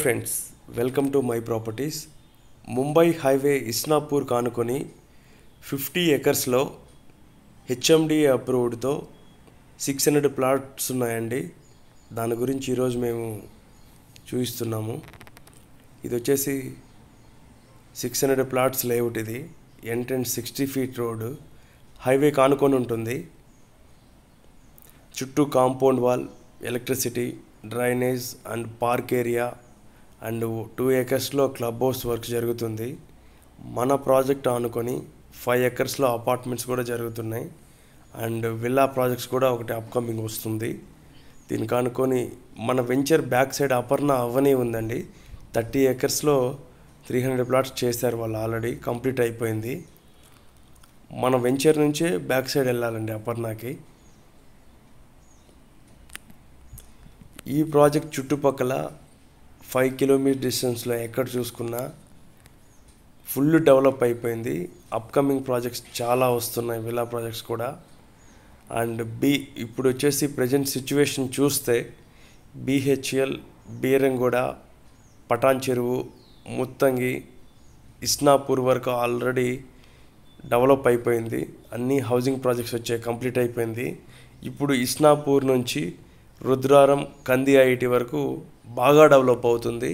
friends welcome to my properties Mumbai highway Isnapur కానుకొని fifty ఎకర్స్లో HMD అప్రూవ్డ్తో సిక్స్ హండ్రెడ్ ప్లాట్స్ ఉన్నాయండి దాని గురించి ఈరోజు మేము చూపిస్తున్నాము ఇది వచ్చేసి సిక్స్ హండ్రెడ్ ప్లాట్స్ లేఅవుట్ ఇది entrance sixty feet road highway కానుకొని ఉంటుంది చుట్టూ compound wall electricity drainage and park area and two ఎకర్స్లో క్లబ్ హౌస్ వర్క్ జరుగుతుంది మన ప్రాజెక్ట్ ఆనుకొని ఫైవ్ ఎకర్స్లో అపార్ట్మెంట్స్ కూడా జరుగుతున్నాయి అండ్ విల్లా ప్రాజెక్ట్స్ కూడా ఒకటి అప్కమింగ్ వస్తుంది దీనికి ఆనుకొని మన venture back side Aparna Avani ఉందండి థర్టీ ఎకర్స్లో త్రీ హండ్రెడ్ ప్లాట్స్ చేశారు వాళ్ళు ఆల్రెడీ కంప్లీట్ అయిపోయింది మన వెంచర్ నుంచే బ్యాక్ సైడ్ వెళ్ళాలండి అపర్ణకి ఈ ప్రాజెక్ట్ చుట్టుపక్కల ఫైవ్ కిలోమీటర్ డిస్టెన్స్లో ఎక్కడ చూసుకున్నా ఫుల్ డెవలప్ అయిపోయింది అప్కమింగ్ ప్రాజెక్ట్స్ చాలా వస్తున్నాయి విలా ప్రాజెక్ట్స్ కూడా అండ్ బి ఇప్పుడు వచ్చేసి ప్రజెంట్ సిచ్యువేషన్ చూస్తే బీహెచ్ఎల్ బీరంగూడ పటాన్ చెరువు ముత్తంగి ఇస్నాపూర్ వరకు ఆల్రెడీ డెవలప్ అయిపోయింది అన్ని హౌసింగ్ ప్రాజెక్ట్స్ వచ్చాయి కంప్లీట్ అయిపోయింది ఇప్పుడు ఇస్నాపూర్ నుంచి రుద్రారం కంది ఐఐటి వరకు బాగా డెవలప్ అవుతుంది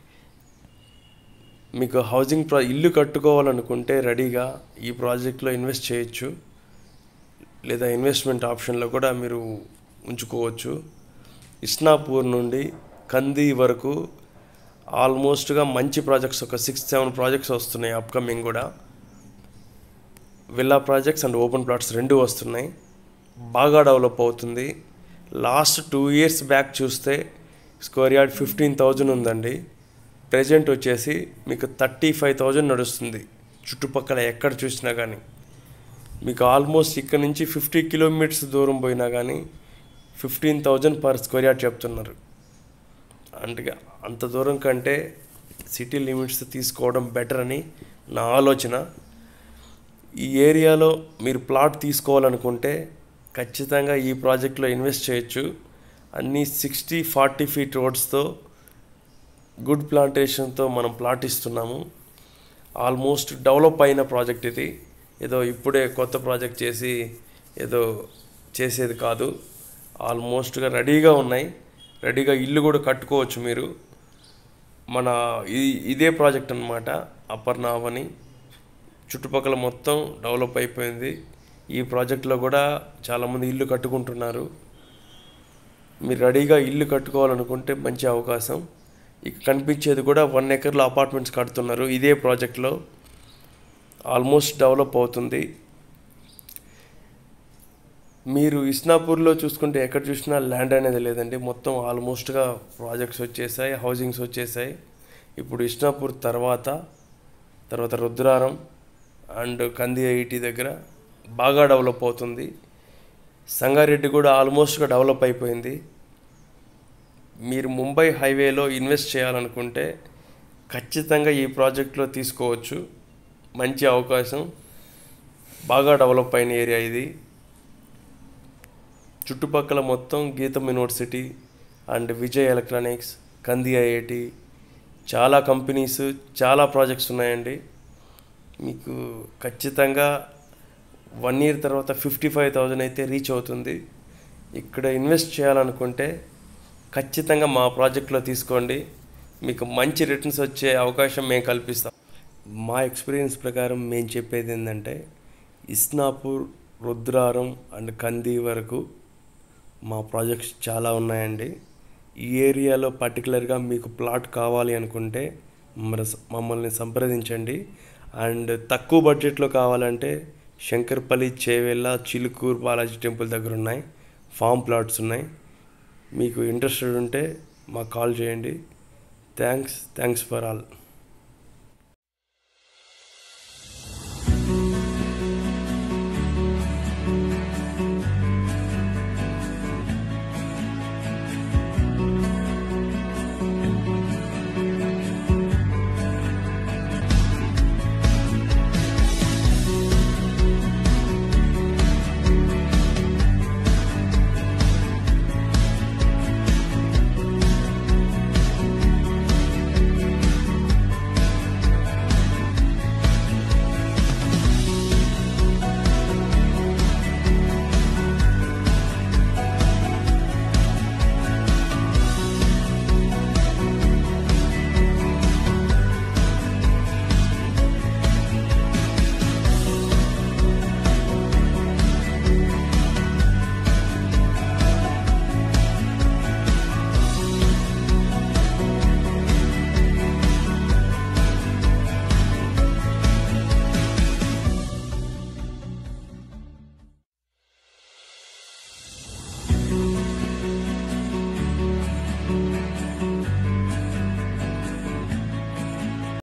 మీకు హౌసింగ్ ప్రా ఇల్లు కట్టుకోవాలనుకుంటే రెడీగా ఈ ప్రాజెక్ట్లో ఇన్వెస్ట్ చేయొచ్చు లేదా ఇన్వెస్ట్మెంట్ ఆప్షన్లో కూడా మీరు ఉంచుకోవచ్చు ఇస్నాపూర్ నుండి కంది వరకు ఆల్మోస్ట్గా మంచి ప్రాజెక్ట్స్ ఒక సిక్స్ సెవెన్ ప్రాజెక్ట్స్ వస్తున్నాయి అప్కమింగ్ కూడా villa projects and open plots రెండు వస్తున్నాయి బాగా డెవలప్ అవుతుంది లాస్ట్ టూ ఇయర్స్ బ్యాక్ చూస్తే స్క్వేర్ యార్డ్ ఫిఫ్టీన్ థౌజండ్ ఉందండి ప్రజెంట్ వచ్చేసి మీకు థర్టీ ఫైవ్ థౌజండ్ నడుస్తుంది చుట్టుపక్కల ఎక్కడ చూసినా కానీ మీకు ఆల్మోస్ట్ ఇక్కడ నుంచి ఫిఫ్టీ కిలోమీటర్స్ దూరం పోయినా కానీ fifteen thousand per square yard చెప్తున్నారు అంటే అంత దూరం కంటే సిటీ లిమిట్స్ తీసుకోవడం బెటర్ అని నా ఆలోచన ఈ ఏరియాలో మీరు ప్లాట్ తీసుకోవాలనుకుంటే ఖచ్చితంగా ఈ ప్రాజెక్ట్లో ఇన్వెస్ట్ చేయొచ్చు అన్నీ సిక్స్టీ ఫార్టీ ఫీట్ రోడ్స్తో గుడ్ ప్లాంటేషన్తో మనం ప్లాట్ ఇస్తున్నాము ఆల్మోస్ట్ డెవలప్ అయిన ప్రాజెక్ట్ ఇది ఏదో ఇప్పుడే కొత్త ప్రాజెక్ట్ చేసి ఏదో చేసేది కాదు ఆల్మోస్ట్గా రెడీగా ఉన్నాయి రెడీగా ఇల్లు కూడా కట్టుకోవచ్చు మీరు మన ఇది ఇదే ప్రాజెక్ట్ అనమాట అపర్ణ అవని చుట్టుపక్కల మొత్తం డెవలప్ అయిపోయింది ఈ ప్రాజెక్ట్లో కూడా చాలామంది ఇల్లు కట్టుకుంటున్నారు మీరు రెడీగా ఇల్లు కట్టుకోవాలనుకుంటే మంచి అవకాశం ఇక కనిపించేది కూడా వన్ ఎకర్లో అపార్ట్మెంట్స్ కడుతున్నారు ఇదే ప్రాజెక్ట్లో ఆల్మోస్ట్ డెవలప్ అవుతుంది మీరు ఇస్నాపూర్లో చూసుకుంటే ఎక్కడ చూసినా ల్యాండ్ అనేది లేదండి మొత్తం ఆల్మోస్ట్గా ప్రాజెక్ట్స్ వచ్చేసాయి హౌసింగ్స్ వచ్చేసాయి ఇప్పుడు ఇస్నాపూర్ తర్వాత తర్వాత రుద్రారం అండ్ కంది ఐఐటి దగ్గర బాగా డెవలప్ అవుతుంది సంగారెడ్డి కూడా ఆల్మోస్ట్గా డెవలప్ అయిపోయింది మీరు ముంబై హైవేలో ఇన్వెస్ట్ చేయాలనుకుంటే ఖచ్చితంగా ఈ ప్రాజెక్ట్లో తీసుకోవచ్చు మంచి అవకాశం బాగా డెవలప్ అయిన ఏరియా ఇది చుట్టుపక్కల మొత్తం GITAM university and Vijay electronics Kandi IIT చాలా కంపెనీస్ చాలా ప్రాజెక్ట్స్ ఉన్నాయండి మీకు ఖచ్చితంగా వన్ ఇయర్ తర్వాత ఫిఫ్టీ ఫైవ్ థౌజండ్ అయితే రీచ్ అవుతుంది ఇక్కడ ఇన్వెస్ట్ చేయాలనుకుంటే ఖచ్చితంగా మా ప్రాజెక్ట్లో తీసుకోండి మీకు మంచి రిటర్న్స్ వచ్చే అవకాశం మేము కల్పిస్తాం మా ఎక్స్పీరియన్స్ ప్రకారం మేము చెప్పేది ఏంటంటే ఇస్నాపూర్ రుద్రారం అండ్ కంది వరకు మా ప్రాజెక్ట్స్ చాలా ఉన్నాయండి ఈ ఏరియాలో పర్టికులర్గా మీకు ప్లాట్ కావాలి అనుకుంటే మమ్మల్ని సంప్రదించండి అండ్ తక్కువ బడ్జెట్లో కావాలంటే శంకర్పల్లి చేవెళ్ళ చిలుకూరు బాలాజీ టెంపుల్ దగ్గర ఉన్నాయి ఫామ్ ప్లాట్స్ ఉన్నాయి మీకు ఇంట్రెస్టెడ్ ఉంటే మాకు కాల్ చేయండి థ్యాంక్స్ థ్యాంక్స్ ఫర్ ఆల్